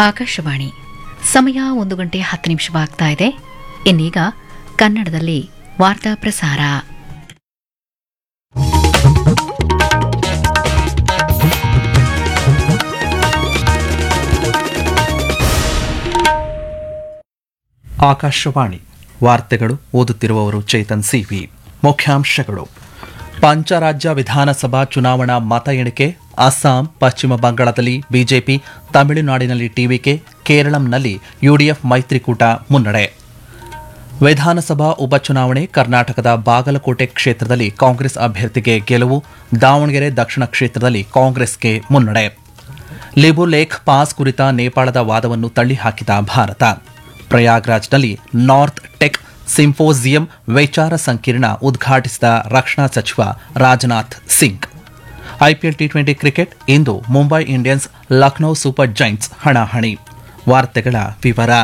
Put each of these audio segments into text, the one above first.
ಆಕಾಶವಾಣಿ ಸಮಯ ಒಂದು ಗಂಟೆ ಹತ್ತು ನಿಮಿಷವಾಗ್ತಾ ಇದೆ ಇನ್ನೀಗ ಕನ್ನಡದಲ್ಲಿ ವಾರ್ತಾ ಪ್ರಸಾರ ಆಕಾಶವಾಣಿ ವಾರ್ತೆಗಳು ಓದುತ್ತಿರುವವರು ಚೇತನ್ ಸಿವಿ ಮುಖ್ಯಾಂಶಗಳು ಪಂಚರಾಜ್ಯ ವಿಧಾನಸಭಾ ಚುನಾವಣಾ ಮತ ಎಣಿಕೆ ಅಸ್ಸಾಂ ಪಶ್ಚಿಮ ಬಂಗಾಳದಲ್ಲಿ ಬಿಜೆಪಿ ತಮಿಳುನಾಡಿನಲ್ಲಿ ಟಿವಿಕೆ ಕೇರಳಂನಲ್ಲಿ ಯುಡಿಎಫ್ ಮೈತ್ರಿಕೂಟ ಮುನ್ನಡೆ ವಿಧಾನಸಭಾ ಉಪಚುನಾವಣೆ ಕರ್ನಾಟಕದ ಬಾಗಲಕೋಟೆ ಕ್ಷೇತ್ರದಲ್ಲಿ ಕಾಂಗ್ರೆಸ್ ಅಭ್ಯರ್ಥಿಗೆ ಗೆಲುವು ದಾವಣಗೆರೆ ದಕ್ಷಿಣ ಕ್ಷೇತ್ರದಲ್ಲಿ ಕಾಂಗ್ರೆಸ್ಗೆ ಮುನ್ನಡೆ ಲಿಬು ಲೇಖ್ ಪಾಸ್ ಕುರಿತ ನೇಪಾಳದ ವಾದವನ್ನು ತಳ್ಳಿಹಾಕಿದ ಭಾರತ ಪ್ರಯಾಗ್ರಾಜ್ನಲ್ಲಿ ನಾರ್ತ್ ಟೆಕ್ ಸಿಂಪೋಸಿಯಂ ವಿಚಾರ ಸಂಕಿರಣ ಉದ್ಘಾಟಿಸಿದ ರಕ್ಷಣಾ ಸಚಿವ Rajnath Singh IPL T twenty cricket ಇಂದು Mumbai Indians Lucknow super giants ಹಣಾಹಣಿ ವಾರ್ತೆಗಳ ವಿವರ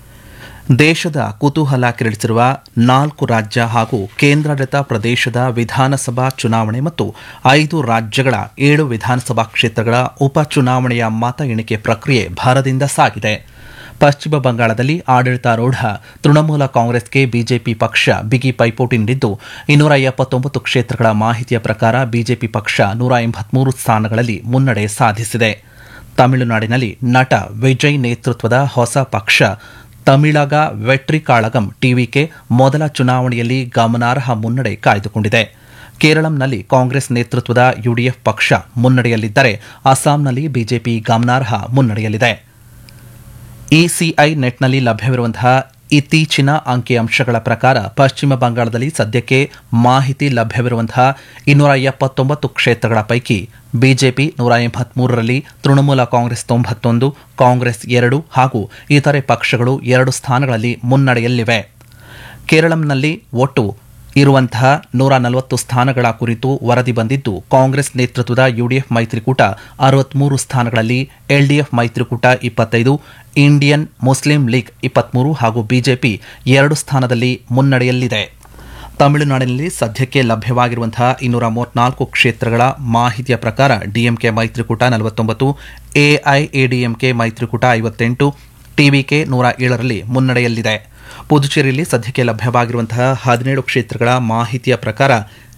ದೇಶದ ಕುತೂಹಲ ಕೆರಳಿಸಿರುವ ನಾಲ್ಕು ರಾಜ್ಯ ಹಾಗೂ ಕೇಂದ್ರಾಡಳಿತ ಪ್ರದೇಶದ ವಿಧಾನಸಭಾ ಚುನಾವಣೆ ಮತ್ತು ಐದು ರಾಜ್ಯಗಳ ಏಳು ವಿಧಾನಸಭಾ ಕ್ಷೇತ್ರಗಳ ಉಪಚುನಾವಣೆಯ ಮತ ಎಣಿಕೆ ಪ್ರಕ್ರಿಯೆ ಭರದಿಂದ ಸಾಗಿದೆ ಪಶ್ಚಿಮ ಬಂಗಾಳದಲ್ಲಿ ಆಡಳಿತಾರೂಢ ತೃಣಮೂಲ ಕಾಂಗ್ರೆಸ್ಗೆ ಬಿಜೆಪಿ ಪಕ್ಷ ಬಿಗಿ ಪೈಪೋಟಿ ನೀಡಿದ್ದು ಇನ್ನೂರ ಎಪ್ಪತ್ತೊಂಬತ್ತು ಕ್ಷೇತ್ರಗಳ ಮಾಹಿತಿಯ ಪ್ರಕಾರ ಬಿಜೆಪಿ ಪಕ್ಷ ನೂರ ಎಂಬತ್ಮೂರು ಸ್ಥಾನಗಳಲ್ಲಿ ಮುನ್ನಡೆ ಸಾಧಿಸಿದೆ ತಮಿಳುನಾಡಿನಲ್ಲಿ ನಟ ವಿಜಯ್ ನೇತೃತ್ವದ ಹೊಸ ಪಕ್ಷ ತಮಿಳಗ ವೆಟ್ರಿ ಕಾಳಗಂ ಟಿವಿಕೆ ಮೊದಲ ಚುನಾವಣೆಯಲ್ಲಿ ಗಮನಾರ್ಹ ಮುನ್ನಡೆ ಕಾಯ್ದುಕೊಂಡಿದೆ ಕೇರಳಂನಲ್ಲಿ ಕಾಂಗ್ರೆಸ್ ನೇತೃತ್ವದ ಯುಡಿಎಫ್ ಪಕ್ಷ ಮುನ್ನಡೆಯಲ್ಲಿದ್ದರೆ ಅಸ್ಸಾಂನಲ್ಲಿ ಬಿಜೆಪಿ ಗಮನಾರ್ಹ ಮುನ್ನಡೆಯಲ್ಲಿದೆ ಇಸಿಐ ನೆಟ್ನಲ್ಲಿ ಲಭ್ಯವಿರುವಂತಹ ಇತ್ತೀಚಿನ ಅಂಕಿಅಂಶಗಳ ಪ್ರಕಾರ ಪಶ್ಚಿಮ ಬಂಗಾಳದಲ್ಲಿ ಸದ್ಯಕ್ಕೆ ಮಾಹಿತಿ ಲಭ್ಯವಿರುವಂತಹ ಇನ್ನೂರ ಎಪ್ಪತ್ತೊಂಬತ್ತು ಕ್ಷೇತ್ರಗಳ ಪೈಕಿ ಬಿಜೆಪಿ ನೂರ ಎಂಬತ್ಮೂರರಲ್ಲಿ ತೃಣಮೂಲ ಕಾಂಗ್ರೆಸ್ ತೊಂಬತ್ತೊಂದು ಕಾಂಗ್ರೆಸ್ ಎರಡು ಹಾಗೂ ಇತರೆ ಪಕ್ಷಗಳು ಎರಡು ಸ್ಥಾನಗಳಲ್ಲಿ ಮುನ್ನಡೆಯಲ್ಲಿವೆ ಕೇರಳಂನಲ್ಲಿ ಒಟ್ಟು ಇರುವಂತಹ ನೂರ ನಲವತ್ತು ಸ್ಥಾನಗಳ ಕುರಿತು ವರದಿ ಬಂದಿದ್ದು ಕಾಂಗ್ರೆಸ್ ನೇತೃತ್ವದ ಯುಡಿಎಫ್ ಮೈತ್ರಿಕೂಟ ಅರವತ್ಮೂರು ಸ್ಥಾನಗಳಲ್ಲಿ ಎಲ್ಡಿಎಫ್ ಮೈತ್ರಿಕೂಟ ಇಪ್ಪತ್ತೈದು ಇಂಡಿಯನ್ ಮುಸ್ಲಿಂ ಲೀಗ್ ಇಪ್ಪತ್ಮೂರು ಹಾಗೂ ಬಿಜೆಪಿ ಎರಡು ಸ್ಥಾನದಲ್ಲಿ ಮುನ್ನಡೆಯಲ್ಲಿದೆ ತಮಿಳುನಾಡಿನಲ್ಲಿ ಸದ್ಯಕ್ಕೆ ಲಭ್ಯವಾಗಿರುವಂತಹ ಇನ್ನೂರ ಮೂವತ್ನಾಲ್ಕು ಕ್ಷೇತ್ರಗಳ ಮಾಹಿತಿಯ ಪ್ರಕಾರ ಡಿಎಂಕೆ ಮೈತ್ರಿಕೂಟ ನಲವತ್ತೊಂಬತ್ತು ಎಐಎಡಿಎಂಕೆ ಮೈತ್ರಿಕೂಟ ಐವತ್ತೆಂಟು ಟಿವಿಕೆ ನೂರ ಏಳರಲ್ಲಿ ಮುನ್ನಡೆಯಲ್ಲಿದೆ ಪುದುಚೇರಿಯಲ್ಲಿ ಸದ್ಯಕ್ಕೆ ಲಭ್ಯವಾಗಿರುವಂತಹ ಹದಿನೇಳು ಕ್ಷೇತ್ರಗಳ ಮಾಹಿತಿಯ ಪ್ರಕಾರ